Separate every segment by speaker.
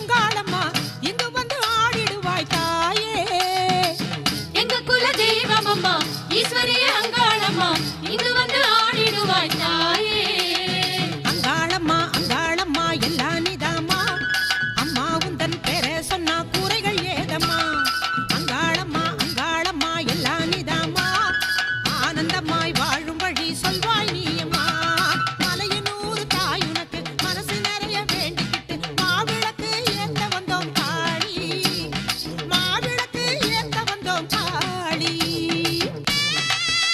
Speaker 1: அங்காளம்மா இங்கு வந்து ஆடிடுவாய் தாயே
Speaker 2: எங்க குல தெய்வம் அம்மா ஈஸ்வரிய அங்காளம்மா இங்கு வந்து ஆடிடுவாய் தாயே
Speaker 1: அங்காளம்மா அங்காளம்மா எல்லா நிதாமா அம்மா உந்தன் பேரை சொன்னா கூரைகள் ஏதம்மா அங்காளம்மா அங்காளம்மா எல்லா நிதாமா ஆனந்தமாய் வாழும் வழி சொல்வாய் நீயம்மா மலையனூர் தாய் உனக்கு மனசு நிறைய வேண்டிக்கிட்டு மாவிளக்கு ஏத்த வந்தோம் காளி மாவிளக்கு ஏத்த வந்தோம் காளி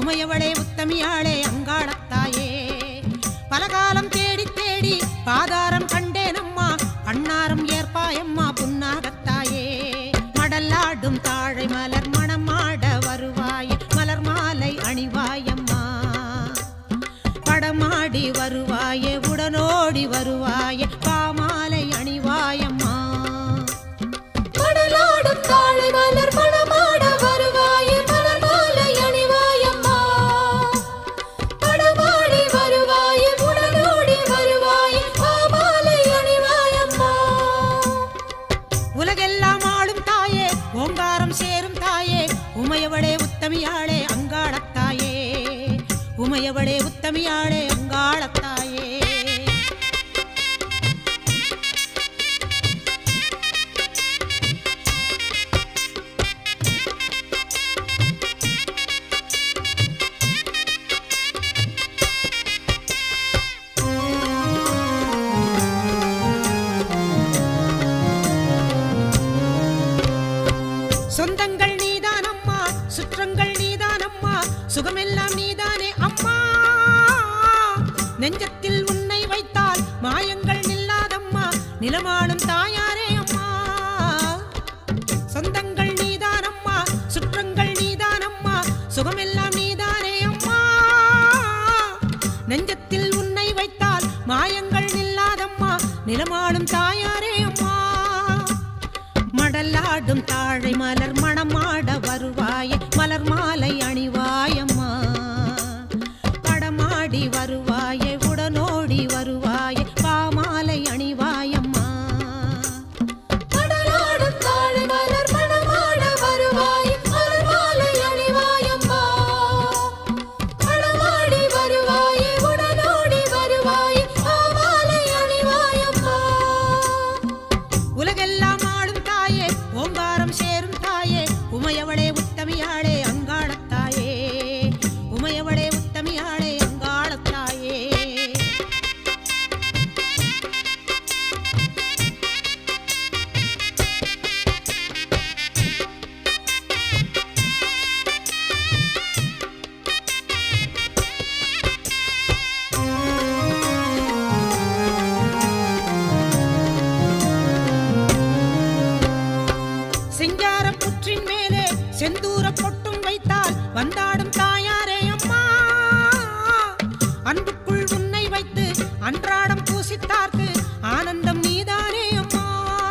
Speaker 1: உமையவளே உத்தமியாளே அங்காளத்தாயே பலகாலம் தேடி தேடி பாதாரம் கண்டேனம்மா கண்ணாரம் ஏற்பாயம்மா புன்னாகத்தாயே மடலாடும் தாழை மலர் மணமாட வருவாய் மலர் மாலை அணிவாயம்மா படமாடி வருவாயே உடனோடி வருவாயே பாமாலை அணிவாயம்மா
Speaker 2: மடலாடும் தாழை மலர் மணமாட வருவாயே மலர் மாலை அணிவாயம்மா படமாடி வருவாயே உடனோடி வருவாயே பாமாலை அணிவாயம்மா
Speaker 1: உலகெல்லாம் ஆளும் தாயே ஓங்காரம் சேரும் தாயே உமையவளே உத்தமியாளே அங்காளத்தாயே உமையவளே உத்தமியாளே அங்காளத்தாயே சொந்தங்கள் நீதானம்மா சுற்றங்கள் நீதானம்மா சுகமெல்லாம் நீதானே அம்மா நெஞ்சத்தில் உன்னை வைத்தால் மாயங்கள் நில்லாதம்மா நிலமாளும் தாயாரே அம்மா சொந்தங்கள் நீதானம்மா சுற்றங்கள் நீதானம்மா சுகமெல்லாம் நீதானே அம்மா நெஞ்சத்தில் உன்னை வைத்தால் மாயங்கள் நில்லாதம்மா நிலமாளும் தாயாரே அம்மா மடலாடும் தாழை மலர் மணமாட வருவாயே மலர் மாலை அணிவாயம்மா படமாடி வருவாயே உடனோடி வருவாயே பாமாலை அணிவாயம்மா
Speaker 2: மடலாடும் தாழை மலர் மணமாட வருவாயே மலர் மாலை அணிவாயம்மா படமாடி வருவாயே உடனோடி வருவாயே பாமாலை அணிவாயம்மா
Speaker 1: உலகெல்லாம் ஆளும் தாயே ஓங்காரம் சேரும் தாயே உமையவளே உத்தமியாளே அங்காளத்தாயே உமையவளே உத்தமியாளே அங்காளத்தாயே சிங்கார புற்றின் மேலே செந்தூர பொட்டும் வைத்தால் வந்தாடும் தாயாரே அம்மா அன்புக்குள் உன்னை வைத்து அன்றாடம் பூசித்தார்க்கு ஆனந்தம் நீதானே அம்மா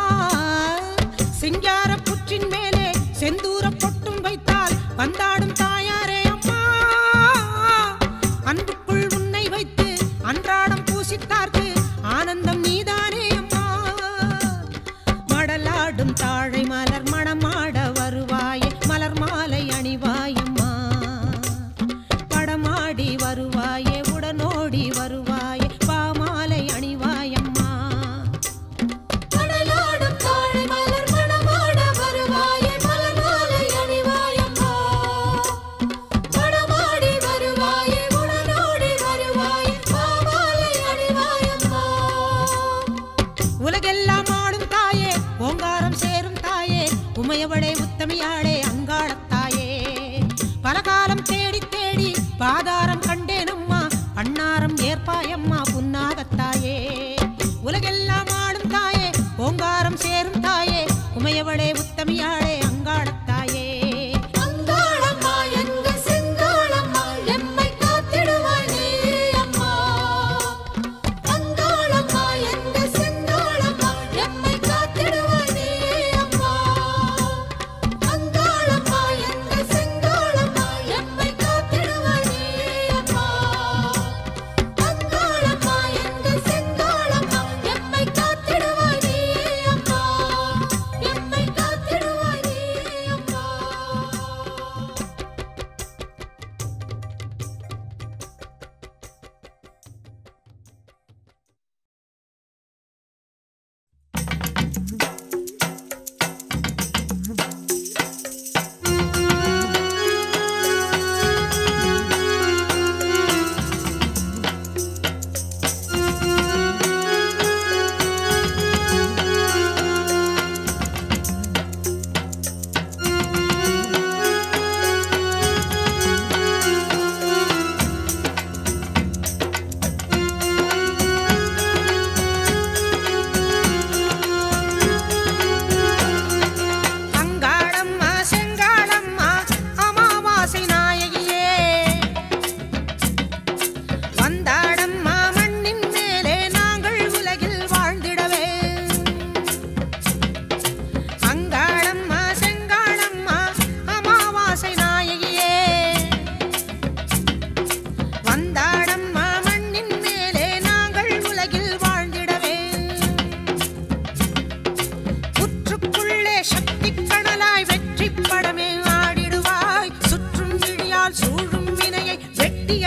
Speaker 1: சிங்கார புற்றின் மேலே செந்தூர பொட்டும் வைத்தால் வந்தாடும் தாயாரே அம்மா அன்புக்குள் உன்னை வைத்து அன்றாடம் பூசித்தார்க்கு ஆனந்தம் நீதானே அம்மா மடலாடும் தாழை மலர் மணமாட வருவாயே மலர் மாலை அணிவாயம்மா படமாடி வருவாயே உடனோடி வருவாயே பாமாலை அணிவாயம்மா
Speaker 2: மடலாடும் தாழை மலர் மணமாட வருவாயே மலர் மாலை அணிவாயம்மா படமாடி வருவாயே உடனோடி வருவாயே பாமாலை அணிவாயம்மா
Speaker 1: உலகெல்லாம் ஆளும் தாயே ஓங்காரம் சேரும் தாயே உமையவளே உத்தமியாளே அங்காளத்தாயே பலகாலம் தேடி தேடி பாதாரம் கண்டேனம்மா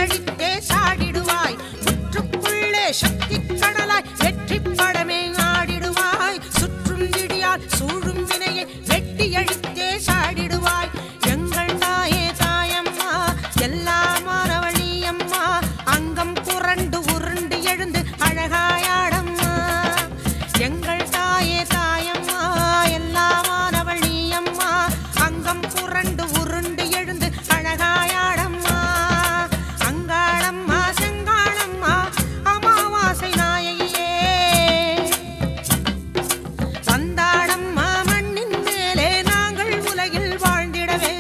Speaker 1: வெட்டியடித்தே சாடிடுவாய் முற்றுக்குள்ளே சக்தி கடலாய் வெற்றி படமே ஆடிடுவாய் சுற்றும் இடியால் சூழும் வினையை வெட்டியடித்தே சாடிடுவாய் எங்கள் தாயே தாயம்மா எல்லாமானவள் நீ அம்மா அங்கம் புரண்டு உருண்டு எழுந்து அழகாயாடம்மா எங்கள் தாயே தாயம்மா எல்லாமானவள் நீ அம்மா அங்கம் புரண்டு உருண்டு எழுந்து அழகாயாடம்மா அங்காளம்மா செங்காளம்மா அமாவாசை நாயகியே வந்தாடம்மா மண்ணின் மேலே நாங்கள் உலகில் வாழ்ந்திடவே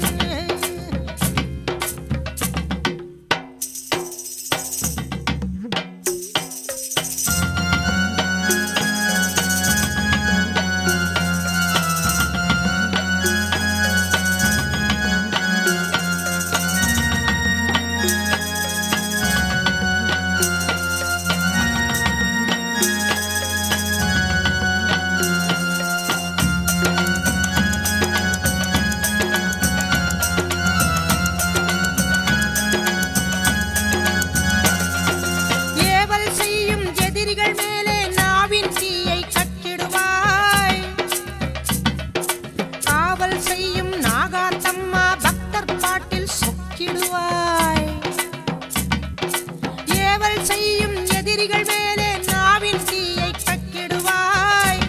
Speaker 1: ஏவல் செய்யும் எதிரிகள் மேலே நாவின் தீயை கட்டிடுவாய் காவல் செய்யும் நாகாத்தம்மா பக்தர் பாட்டில் சொக்கிடுவாய் ஏவல் செய்யும் எதிரிகள் மேலே நாவின் தீயை கட்டிடுவாய்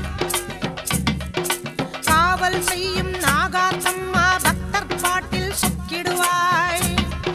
Speaker 1: காவல் செய்யும் நாகாத்தம்மா பக்தர் பாட்டில் சொக்கிடுவாய்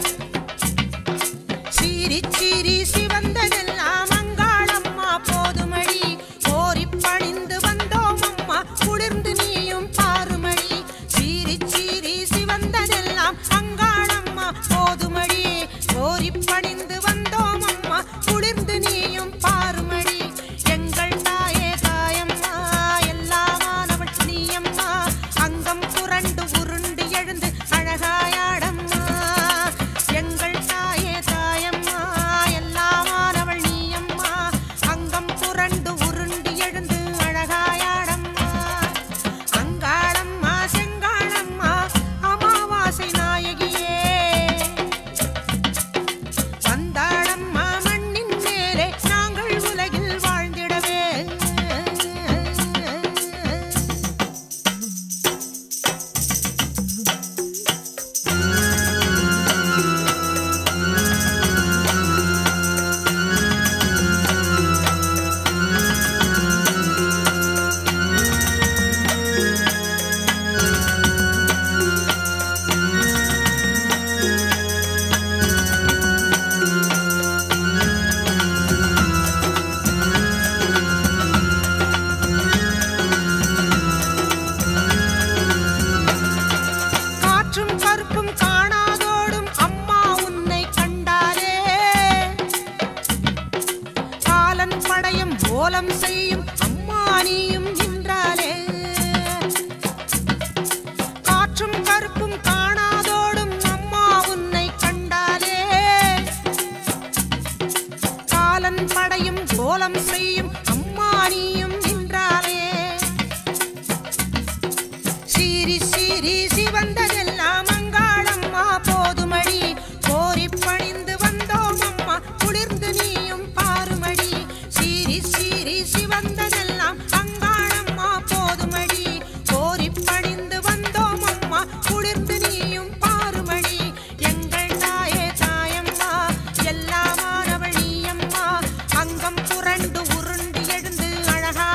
Speaker 1: சீரி சீரி சிவந்ததெல்லாம் அங்காளம்மா போதுமடி கோரி பணிந்து வந்தோம் அம்மா குளிர்ந்து நீயும் பாருமடி சீரி சீரி சிவந்ததெல்லாம் அங்காளம்மா போதுமடி கோரி பணிந்து வந்தோம் அம்மா குளிர்ந்து நீயும் பாருமடி எங்கள் தாயே தாயம்மா எல்லாமானவள் நீயம்மா அங்கம் புரண்டு உருண்டு எழுந்து அழகாயாடம்மா எங்கள் தாயே தாயம்மா எல்லாமானவள் நீயம்மா அங்கம் புரண்டு உருண்டு எழுந்து அழகாயாடம்மா அங்காளம்மா செங்காளம்மா அமாவாசை நாயகியே வந்தாளம்மா மண்ணின் மேலே நாங்கள் உலகில் வாழ்ந்திடவே காற்றும் கருப்பும் காணாதோடும் அம்மா உன்னை கண்டாலே காலன் படையும் ஓலம் செய்யும் அம்மா நீயும் நின்றாலே காற்றும் கருப்பும் காணாதோடும் அம்மா உன்னை கண்டாலே காலன் படையும் கோலம் செய்யும் அம்மா நீயும் நின்றாலே சீரி சீரி சிவந்ததெல்லாம் அங்காளம்மா போதுமடி கோரி பணிந்து வந்தோம் அம்மா குளிர்ந்து நீயும் பாருமடி சீரி சீரி சிவந்ததெல்லாம் அங்காளம்மா போதுமடி கோரி பணிந்து வந்தோம் அம்மா குளிர்ந்து நீயும் பாருமடி எங்கள் தாயே தாயம்மா எல்லாமானவள் நீயம்மா அங்கம் புரண்டு உருண்டு எழுந்து அழகா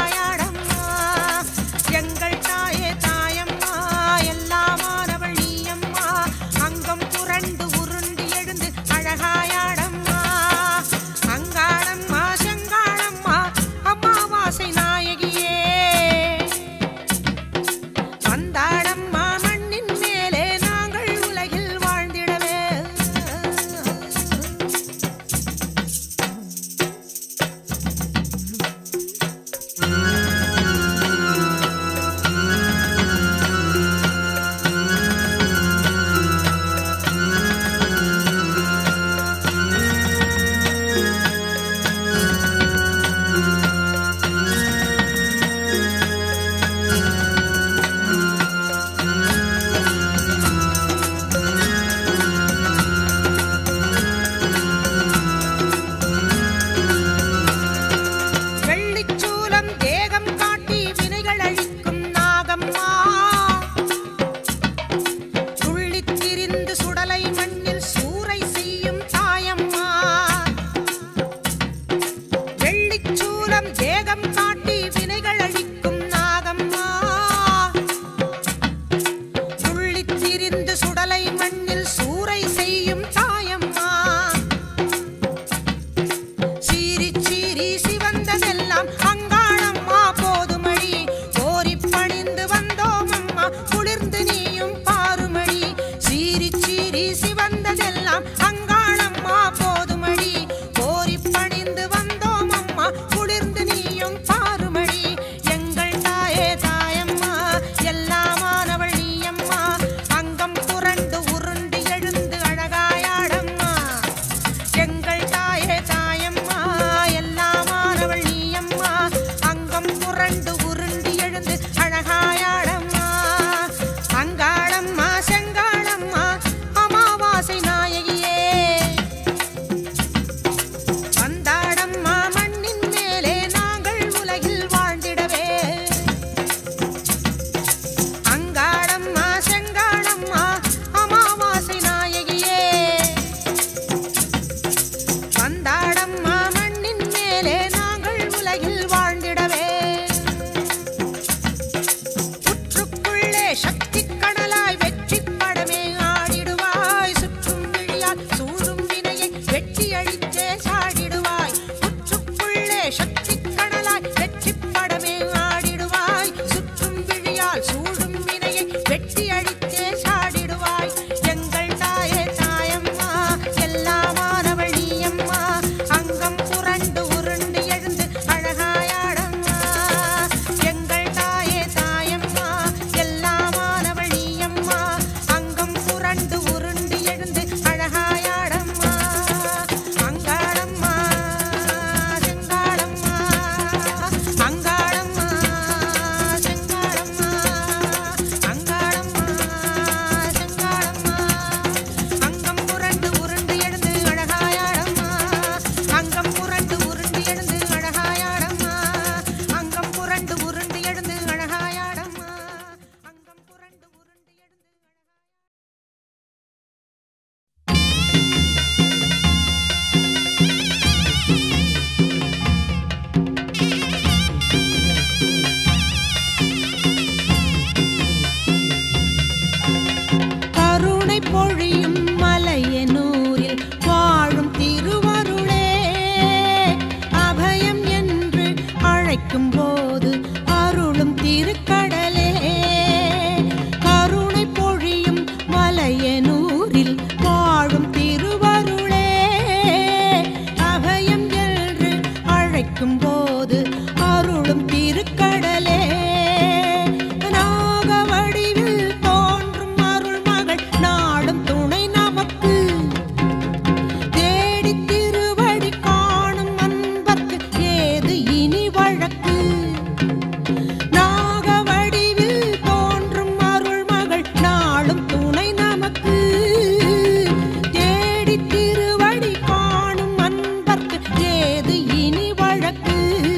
Speaker 1: தேடி திருவடி காணும் அன்பர்க்கு ஏது இனி வழக்கு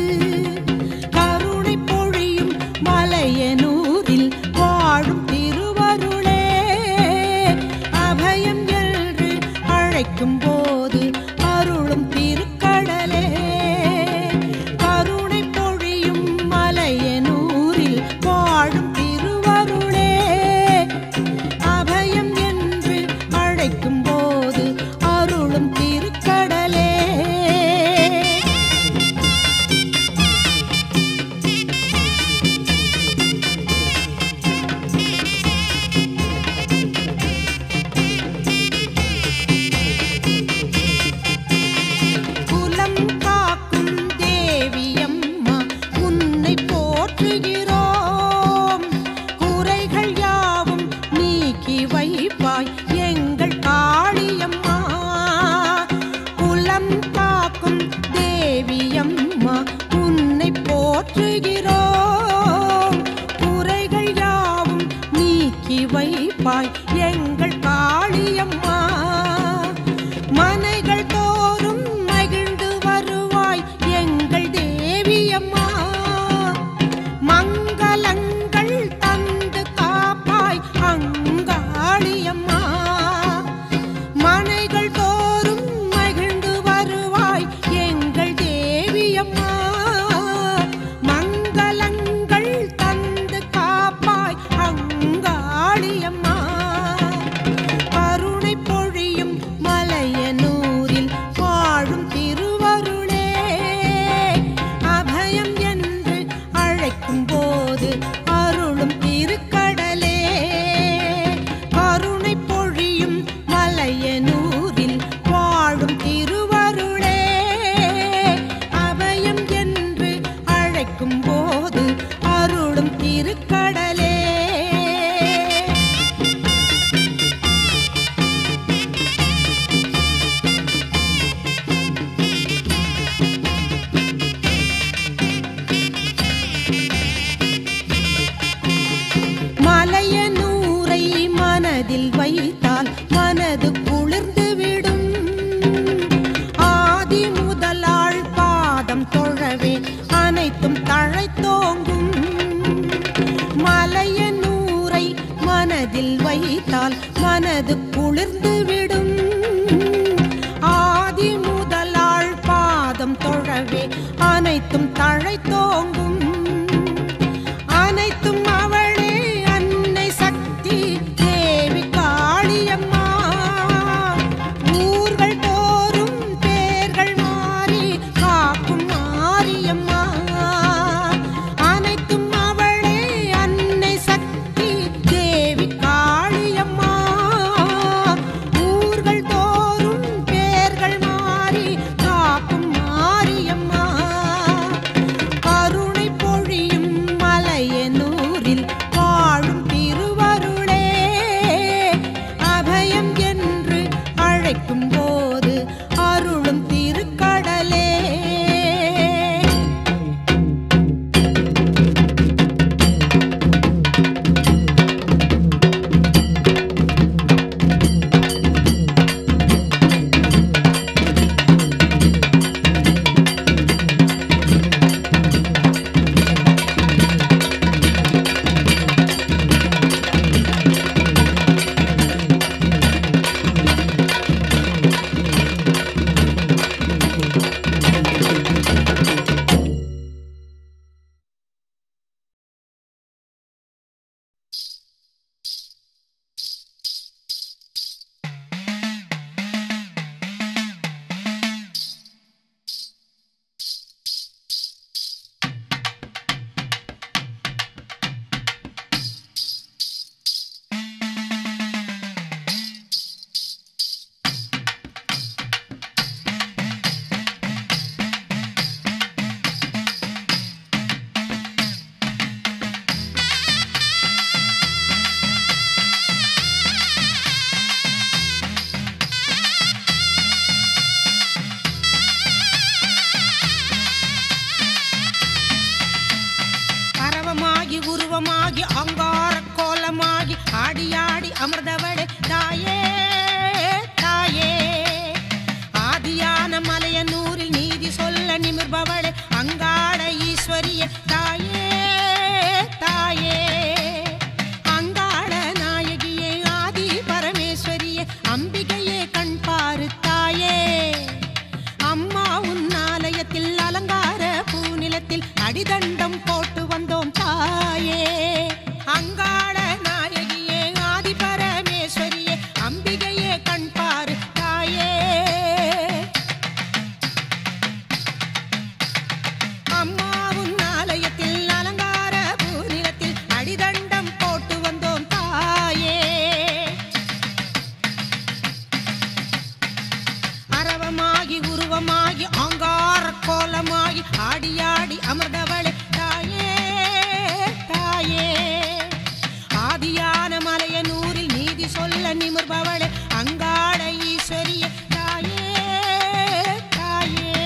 Speaker 1: கருணை பொழியும் மலையனூரில் வாழும் திருவருளே அபயம் என்று அழைக்கும் போது அருளும் திருக்கடலே கருணை பொழியும் மலையனூரில் வாழும் திருவருளே அபயம் என்று அழைக்கும் போது அருளும் திருக்கடலே அருளுமாகி உருவமாகி ஆங்கார கோலமாகி ஆடியாடி அமர்ந்தவளே தாயே தாயே ஆதியான மலையனூரில் நீதி சொல்ல நிமிர்பவளே அங்காள ஈஸ்வரிய தாயே தாயே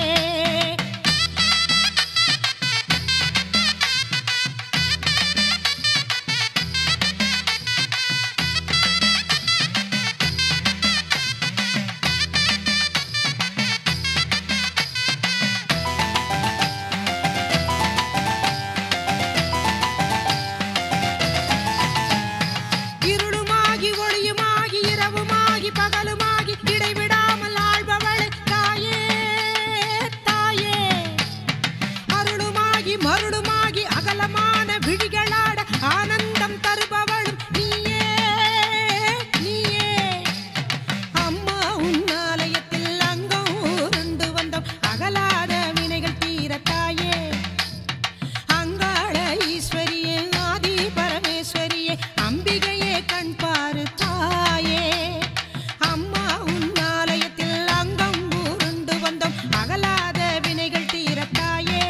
Speaker 1: இருளுமாகி ஒளியுமாகி இரவுமாகி பகலுமாகி இடைவிடாமல் ஆள்பவளே தாயே தாயே அருளுமாகி மருளுமாகி அகலமான விழிகளாட ஆனந்தம் தருபவளும் நீயே நீயே அம்மா உன் ஆலயத்தில் அங்கம் உருண்டு வந்தோம் அகலாத வினைகள் தீர தாயே அங்காள ஈஸ்வரியே ஆதி பரமேஸ்வரியே அம்பிகையே கண் பாரு தாயே அம்மா உன் ஆலயத்தில் அங்கம் உருண்டு வந்தோம் அகலாத வினைகள் தீர தாயே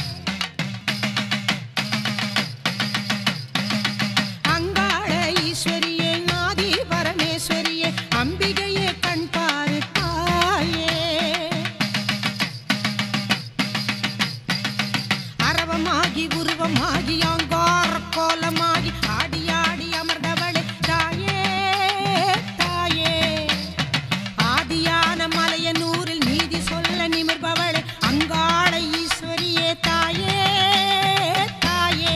Speaker 1: அங்காள ஈஸ்வரியே ஆதி பரமேஸ்வரியே அம்பிகையே கண் பாரு தாயே அரவமாகி உருவமாகி அங்கார கோலமாகி ஆடி ஆடி அமர்ந்தவளே தாயே தாயே ஆதியான மலையனூரில் நீதி சொல்ல நிமிர்பவளே அங்காள ஈஸ்வரியே தாயே தாயே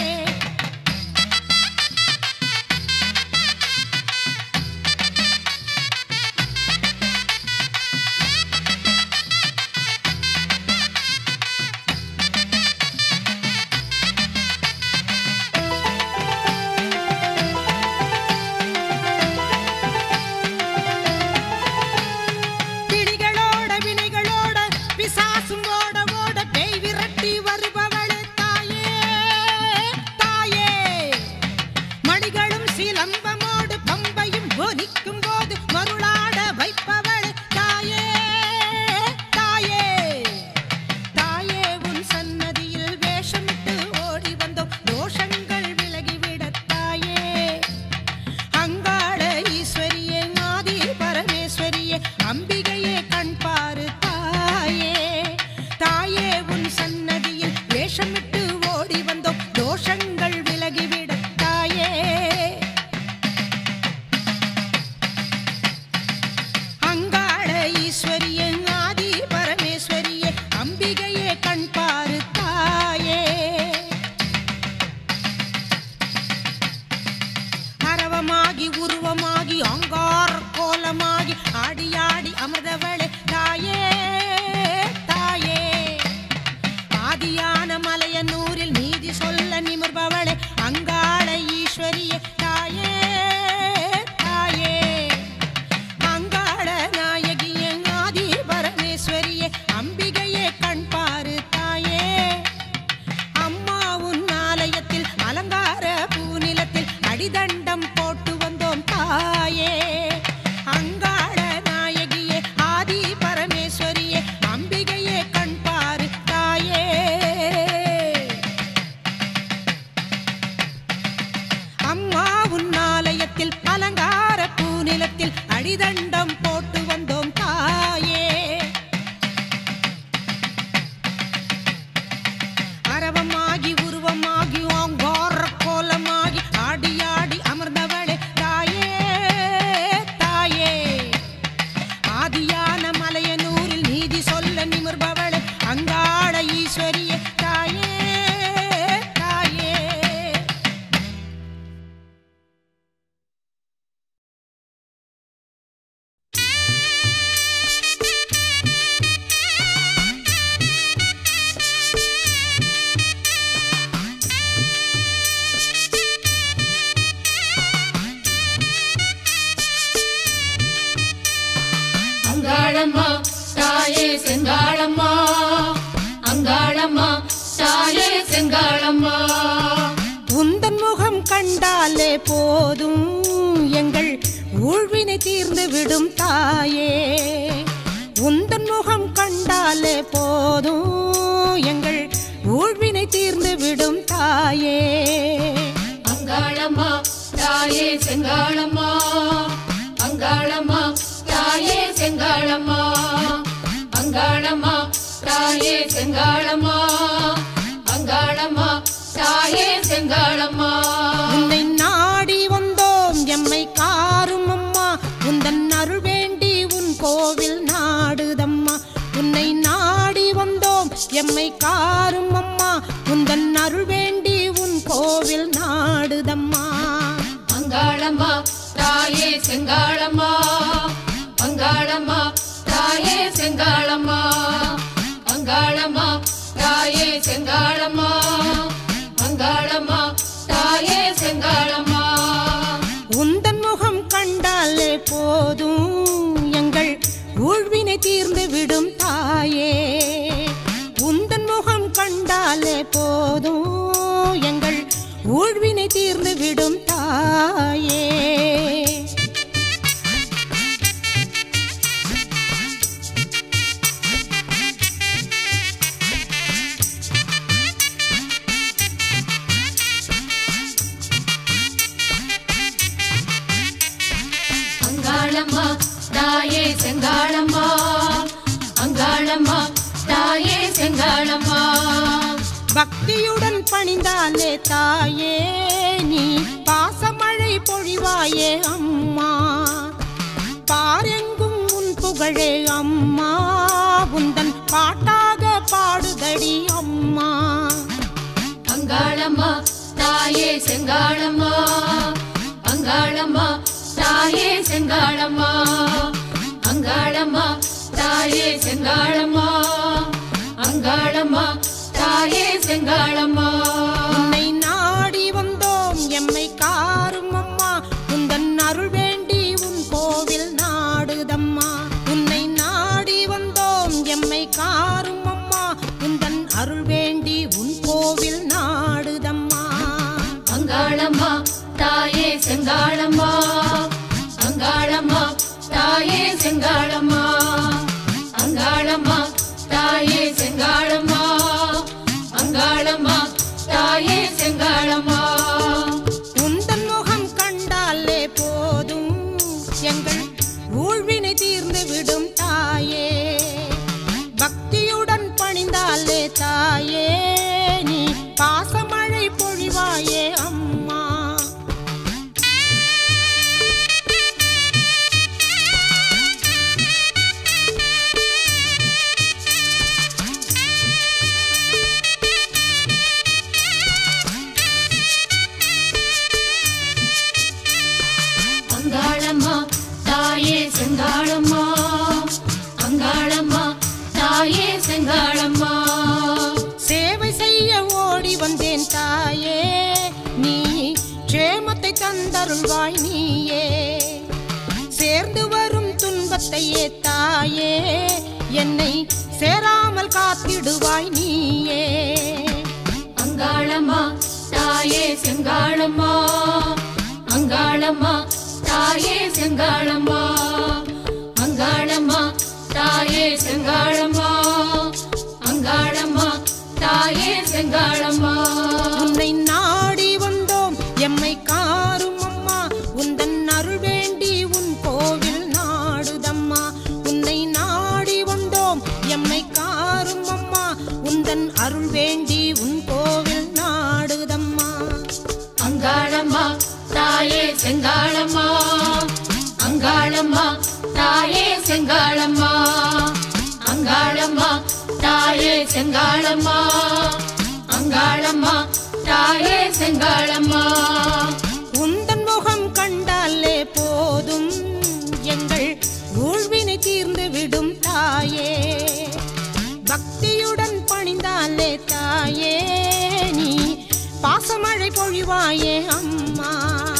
Speaker 1: பிடிகளோட வினைகளோட பிசாசும் ஓட ஓட பேய் விரட்டி வருபவளே தாயே தாயே மணிகளும் சிலம்பமோடு பம்பையும் ஒலிக்கும் போது மருளாட வைப்பவளே தாயே தாயே தாயே உன் சன்னதியில் வேஷமிட்டு ஓடி வந்தோம் தோஷங்கள் விலகிவிட தாயே அங்காள ஈஸ்வரியே ஆதி பரமேஸ்வரியே அம்பிகையே கண் பாரு தாயே தாயே உன் சன்னதியில் வேஷமிட்டு ஓடி வந்தோம் தோஷங்கள் விலகிவிட தாயே அங்காள ஈஸ்வரியே ஆதி பரமேஸ்வரியே அம்பிகையே கண் பாரு தாயே அரவமாகி உருவமாகி அங்கார கோலமாகி ஆடி ஆடி அமர்ந்தவளே தாயே தாயே ஆதியான மலையனூரில் நீதி சொல்ல நிமிர்பவளே அங்காள ஈஸ்வரியே தாயே தாயே அங்காள நாயகியே ஆதி பரமேஸ்வரியே அம்பிகையே கண் பாரு தாயே அம்மா உன் ஆலயத்தில் அலங்கார பூநிலத்தில் அடிதண்டம் போட்டு வந்தோம் தாயே அங்காள நாயகியே ஆதி பரமேஸ்வரியே அம்பிகையே கண் பாரு தாயே அம்மா உன் ஆலயத்தில் அலங்கார பூநிலத்தில் அடிதண்டம் போட்டு வந்தோம் தாயே அரவமாகி உருவமாகி ஓங்கார கோலமாகி ஆடி ஆடி அமர்ந்தவளே தாயே தாயே ஆதியான மலையனூரில் நீதி சொல்ல நிமிர்பவளே அங்காள ஈஸ்வரியே தாயே தாயே
Speaker 2: அங்காளம்மா தாயே செங்காளம்மா அங்காளம்மா தாயே செங்காளம்மா
Speaker 1: உந்தன் முகம் கண்டாலே போதும் எங்கள் ஊழ்வினை தீர்ந்து விடும் தாயே உந்தன் முகம் போதும் எங்கள் ஊழ்வினை தீர்ந்து விடும் தாயே
Speaker 2: அங்காளம்மா தாயே செங்காளம்மா அங்காளம்மா தாயே செங்காளம்மா அங்காளம்மா தாயே செங்காளம்மா அங்காளம்மா தாயே செங்காளம்மா
Speaker 1: உன்னை நாடி வந்தோம் எம்மை காரும் அம்மா உந்தன் அருள் வேண்டி உன் கோவில் நாடுதம்மா உன்னை நாடி வந்தோம் எம்மை காரும் அம்மா உந்தன் அருள் வேண்டி உன் கோவில் நாடுதம்மா
Speaker 2: அங்காளம்மா தாயே செங்காளம்மா அங்காளம்மா தாயே செங்காளம்மா அங்காளம்மா தாயே செங்காளம்மா அங்காளம்மா தாயே செங்காளம்மா
Speaker 1: உந்தன் முகம் கண்டாலே போதும் எங்கள் ஊழ்வினை தீர்ந்து விடும் தாயே உந்தன் முகம் கண்டாலே போதும் எங்கள் ஊழ்வினை தீர்ந்து விடும் தாயே
Speaker 2: அங்காளம்மா தாயே செங்காளம்மா அங்காளம்மா தாயே செங்காளம்மா
Speaker 1: பக்தியுடன் பணிந்தாலே தாயே நீ பாசமழை பொழிவாயே அம்மா பாரெங்கும் உன் புகழே அம்மா உந்தன் பாட்டாக பாடுதடி அம்மா
Speaker 2: அங்காளம்மா தாயே செங்காளம்மா அங்காளம்மா தாயே செங்காளம்மா அங்காளம்மா தாயே செங்காளம்மா அங்காளம்மா தாயே செங்காளம்மா
Speaker 1: உன்னை நாடி வந்தோம் எம்மை காரும் அம்மா உந்தன் அருள் வேண்டி உன் கோவில் நாடுதம்மா உன்னை நாடி வந்தோம் எம்மை காரும் அம்மா உந்தன் அருள் வேண்டி உன் கோவில் நாடுதம்மா
Speaker 2: அங்காளம்மா தாயே செங்காளம்மா அங்காளம்மா தாயே செங்காளம்மா அங்காளம்மா தாயே செங்காளம்மா அங்காளம்மா தாயே செங்காளம்மா
Speaker 1: உந்தன் முகம் கண்டாலே போதும் எங்கள் ஊழ்வினை தீர்ந்து விடும் தாயே பக்தியுடன் பணிந்தாலே தாயே நீ பாசமழை பொழிவாயே அம்மா
Speaker 2: அங்காளம்மா தாயே செங்காளம்மா அங்காளம்மா தாயே செங்காளம்மா
Speaker 1: சேவை செய்ய ஓடி வந்தேன் தாயே நீ க்ஷேமத்தை தந்தருள்வாய் நீயே சேர்ந்து வரும் துன்பத்தையே தாயே என்னை சேராமல் காத்திடுவாய் நீயே
Speaker 2: அங்காளம்மா தாயே செங்காளம்மா அங்காளம்மா தாயே செங்காளம்மா அங்காளம்மா தாயே செங்காளம்மா அங்காளம்மா தாயே செங்காளம்மா
Speaker 1: உன்னை நாடி வந்தோம் எம்மை காரும் அம்மா உந்தன் அருள் வேண்டி உன் கோவில் நாடுதம்மா உன்னை நாடி வந்தோம் எம்மை காரும் அம்மா உந்தன் அருள் வேண்டி உன் கோவில் நாடுதம்மா
Speaker 2: அங்காளம்மா தாயே செங்காளம்மா அங்காளம்மா தாயே செங்காளம்மா அங்காளம்மா தாயே செங்காளம்மா அங்காளம்மா தாயே செங்காளம்மா
Speaker 1: உந்தன் முகம் கண்டாலே போதும் எங்கள் ஊழ்வினை தீர்ந்து விடும் தாயே பக்தியுடன் பணிந்தாலே தாயே நீ பாசமழை பொழிவாயே அம்மா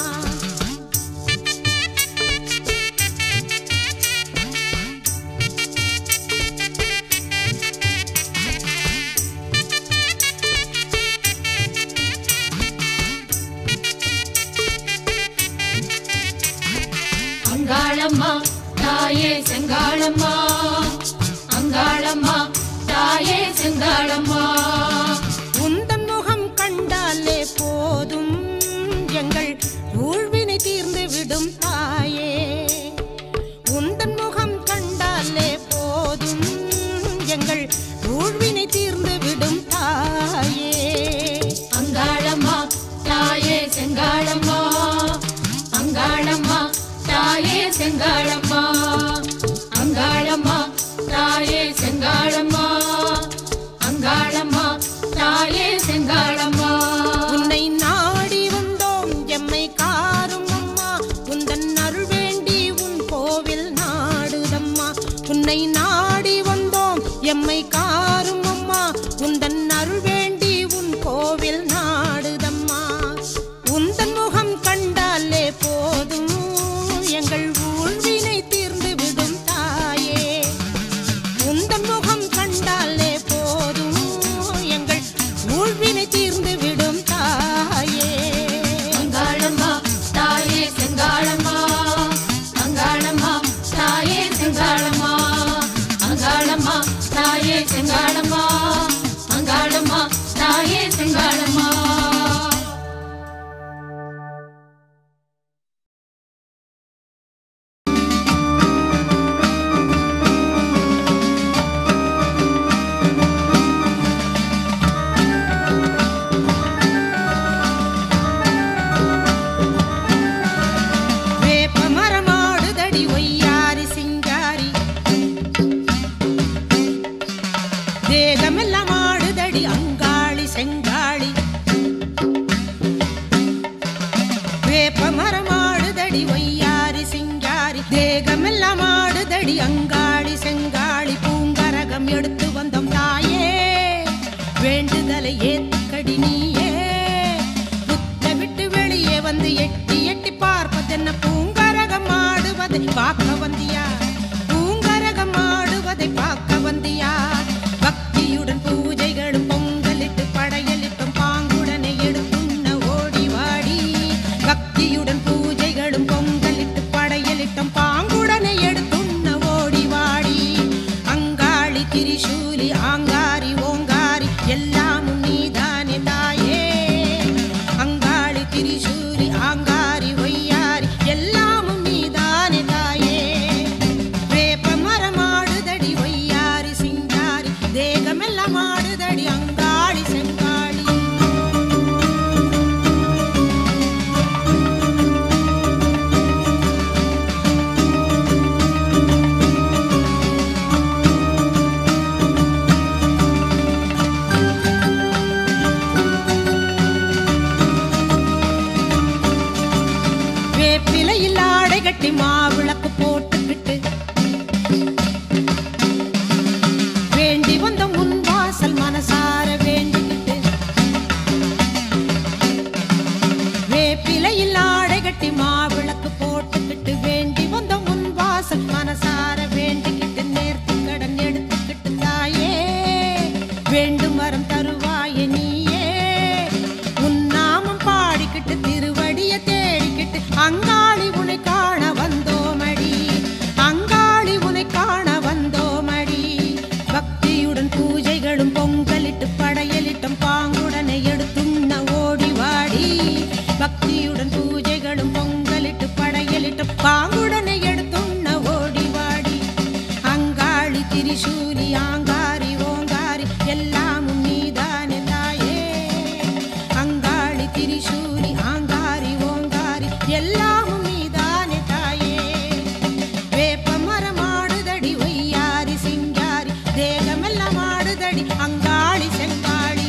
Speaker 2: அங்காளம்மா தாயே செங்காளம்மா அங்காளம்மா தாயே
Speaker 1: நாடி வந்தோம் எம்மை காரும் அம்மா உந்தன் அருள் வேண்டி உன் கோவில் நாடுதம்மா உந்தன் முகம் கண்டாலே போதும் எங்கள் ஊழ்வினை தீர்ந்து விடும் தாயே உந்தன் முகம் கண்டாலே போதும் எங்கள் ஊழ்வினை தீர்ந்து விடும் தாயே
Speaker 2: அங்காளம்மா தாயே செங்காளம்மா அங்காளம்மா தாயே செங்காளம்மா அங்காளம்மா தாயே செங்காளம்மா அங்காளம்மா தாயே செங்காளம்மா
Speaker 1: வேப்ப மரமாடுதடி ஒய்யாரி சிங்காரி தேகமெல்லாம் ஆடுதடி அங்காளி செங்காளி வேப்ப மரமாடுதடி ஒய்யாரி சிங்காரி தேகமெல்லாம் ஆடுதடி அங்காளி செங்காளி பூங்கரகம் எடுத்து வந்தோம் தாயே வேண்டுதலை ஏத்துக்கடி நீயே புத்த விட்டு வெளியே வந்து எட்டி எட்டி பார்ப்பதென்ன பூங்கரகம் ஆடுவதை பார்க்க வந்தியா பூங்கரகம் ஆடுவதை பார்க்க வந்தியா பக்தியுடன் பூஜைகளும் பொங்கலிட்டு படையலிட்டும் பாங்குடனே எடுத்துண்ண ஓடி வாடி பக்தியுடன் பூஜைகளும் பொங்கலிட்டு படையலிட்டும் பாங்குடனே எடுத்துண்ண ஓடி வாடி அங்காளி திரிசூலி ஆங்காரி ஓங்காரி எல்லாமும் நீதானே தாயே அங்காளி திரிசூலி ஆங்காரி ஒய்யாரி எல்லாமும் நீதானே தாயே வேப்ப மரமாடுதடி ஒய்யாரி சிங்காரி தேகமெல்லாம் ஆடுதடி அங்காளி செங்காளி வேப்பிலையில் ஆடை கட்டி மாவிளக்கு போட்டுக்கிட்டு வேண்டி வந்த முன் வாசல் மனசார வேண்டிக்கிட்டு வேப்பிலையில் ஆடை கட்டி மாவிளக்கு போட்டுக்கிட்டு வேண்டி வந்த முன் வாசல் மனசார வேண்டிக்கிட்டு நேர்த்தி கடன் எடுத்துக்கிட்டு தாயே வேண்டும் வரம் தருவாயே நீயே உன் நாமம் பாடிக்கிட்டு திருவடிய தேடிக்கிட்டு அங்காளி உனை காண வந்தோமடி அங்காளி உனை காண வந்தோமடி பக்தியுடன் பூஜைகளும் பொங்கலிட்டு படையலிட்டும் பாங்குடனை எடுத்துண்ண ஓடி வாடி பக்தியுடன் பூஜைகளும் பொங்கலிட்டு படையலிட்டு பாங்குடனை எடுத்துண்ண ஓடி வாடி அங்காளி திரிசூலி ஆங்காரி ஓங்காரி எல்லாமும் நீதானே தாயே அங்காளி திரிசூலி ஆங்காரி ஓங்காரி எல்லாமும் நீதானே தாயே வேப்ப மரமாடுதடி ஒய்யாரி சிங்காரி தேகமெல்லாம் ஆடுதடி அங்காளி செங்காளி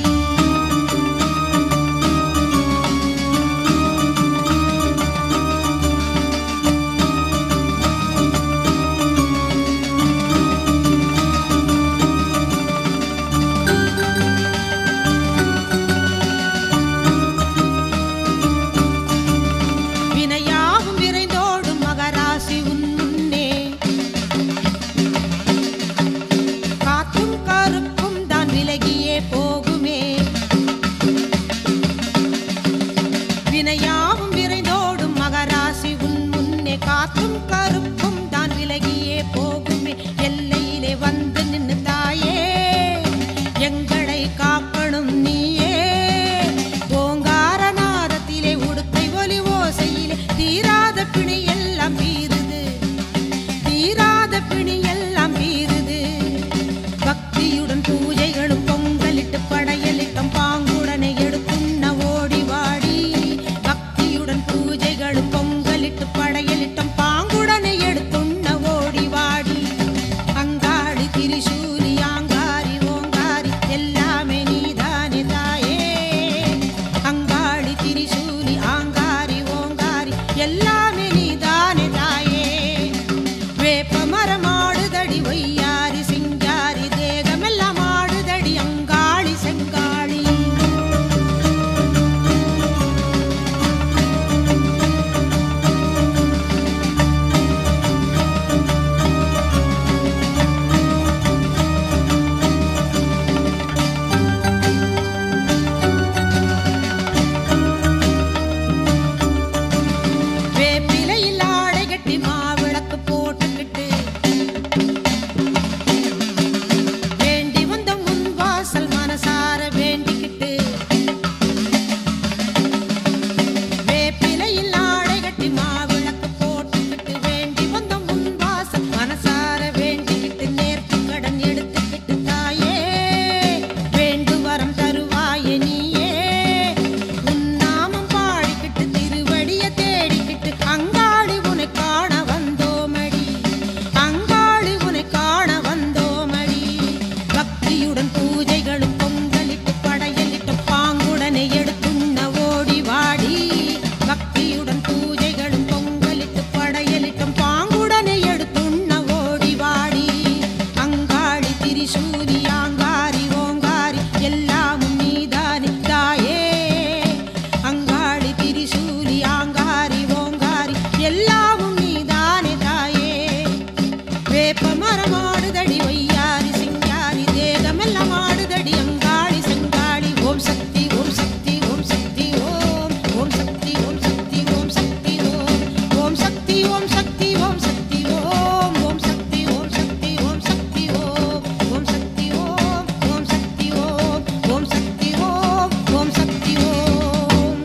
Speaker 1: திரிசூலி ஆங்காரி ஓங்காரி எல்லாமும் நீதானே தாயே அங்காளி திரிசூலி ஆங்காரி ஓங்காரி எல்லாமும் நீதானே தாயே வேப்ப மரமாடுதடி ஒய்யாரி சிங்காரி தேகமெல்லாம் ஆடுதடி அங்காளி செங்காளி ஓம் சக்தி ஓம் சக்தி ஓம் சக்தி ஓம் ஓம் சக்தி ஓம் சக்தி ஓம் சக்தி ஓம் ஓம் சக்தி ஓம் சக்தி ஓம் சக்தி ஓம் ஓம் சக்தி ஓம் சக்தி ஓம் சக்தி ஓம் ஓம் சக்தி ஓம் ஓம் சக்தி ஓம் ஓம் சக்தி ஓம் ஓம் சக்தி ஓம்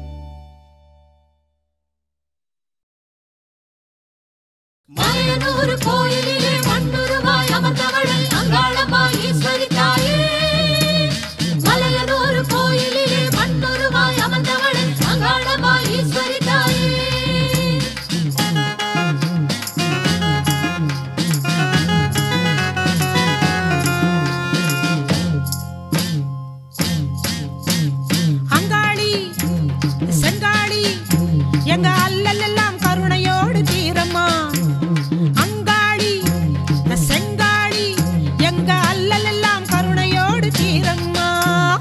Speaker 2: மலையனூர் கோயிலிலே மண்ணுருவாய் அமர்ந்தவளை அங்காளம்மாய் ஈஸ்வரி தாயே மலையனூர் கோயிலிலே மண்ணுருவாய் அமர்ந்தவளை அங்காளம்மாய் ஈஸ்வரி தாயே
Speaker 1: அங்காளி செங்காளி எங்க அல்லலெல்லாம் கருணையோடு தீரம்மா அங்காளி செங்காளி எங்க அல்லலெல்லாம் கருணையோடு தீரம்மா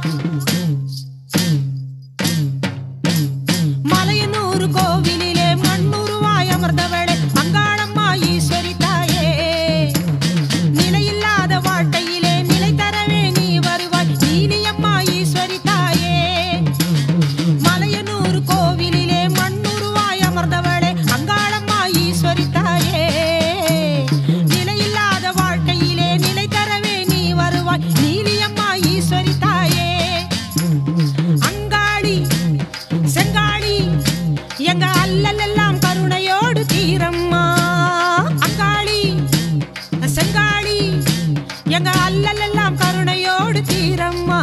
Speaker 1: மலையனூர் கோவிலிலே மண்ணுருவாய் அமர்ந்தவளே அங்காளம்மா ஈஸ்வரி தாயே நிலையில்லாத வாழ்க்கையிலே நிலை தரவே நீ வருவாய் நீலியம்மா ஈஸ்வரி தாயே மலையனூர் கோவிலிலே மண்ணுருவாய் அமர்ந்தவளே அங்காளம்மா ஈஸ்வரி தாயே நிலையில்லாத வாழ்க்கையிலே நிலை தரவே நீ வருவாய் நீலியம்மா ஈஸ்வரி தாயே அங்காளி செங்காளி எங்க அல்லலெல்லாம் கருணையோடு தீரம்மா அங்காளி செங்காளி எங்க அல்லலெல்லாம் கருணையோடு தீரம்மா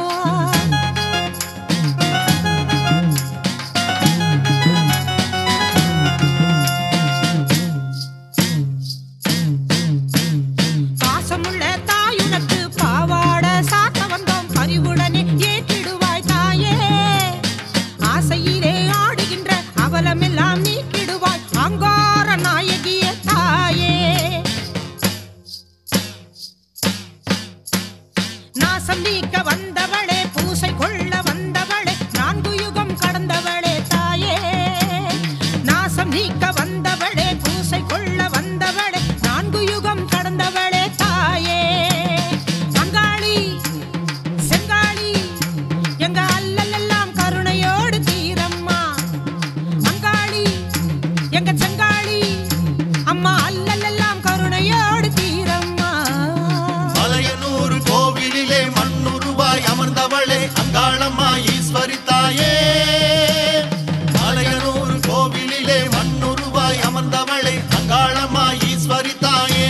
Speaker 1: பாசமுள்ள தாயுனக்கு பாவாட சாத்த வந்தோம் பரிவுடனே ஏற்றிடுவாய் தாயே ஆசையிலே ஆடுகின்ற அவலமெல்லாம் நீக்கிடுவாய் அங்கார நாயகிய தாயே நாசம் நீக்க வந்தவளே பூசை கொள்ள வந்தவளே நான்கு யுகம் கடந்தவளே தாயே நாசம் நீக்க வந்தவளே பூசை கொள்ள வந்தவளே நான்கு யுகம் கடந்தவளே தாயே அங்காளி செங்காளி எங்க அல்லலெல்லாம் கருணையோடு தீரம்மா அங்காளி எங்க செங்காளி அம்மா அல்லலெல்லாம் கருணையோடு தீரம்மா
Speaker 3: மலையனூர் கோவிலிலே மண்ணுருவாய் அமர்ந்தவளே அங்காளம்மா ஈஸ்வரி தாயே மலையனூர் கோவிலிலே மண்ணுருவாய் அமர்ந்தவளே அங்காளம்மா ஈஸ்வரி தாயே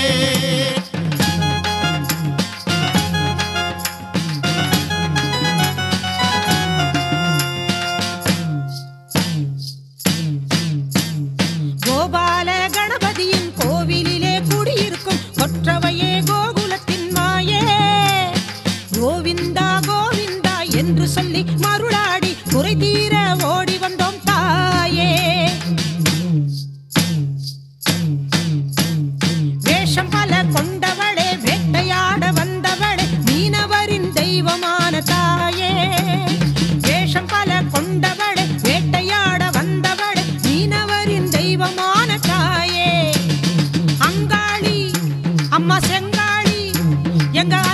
Speaker 1: கோபால கணபதியின் கோவிலிலே குடியிருக்கும் கொற்றவையே கோகுலத்தின் மாயே கோவிந்தா கோவிந்தா என்று சொல்லி மருளாடி குறை தீர ஓடி வந்தோம் தாயே வேஷம் பல கொண்டவளே வேட்டையாட வந்தவளே மீனவரின் தெய்வமான தாயே வேஷம் பல கொண்டவளே வேட்டையாட வந்தவளே மீனவரின் தெய்வமான தாயே அங்காளி அம்மா செங்காளி எங்க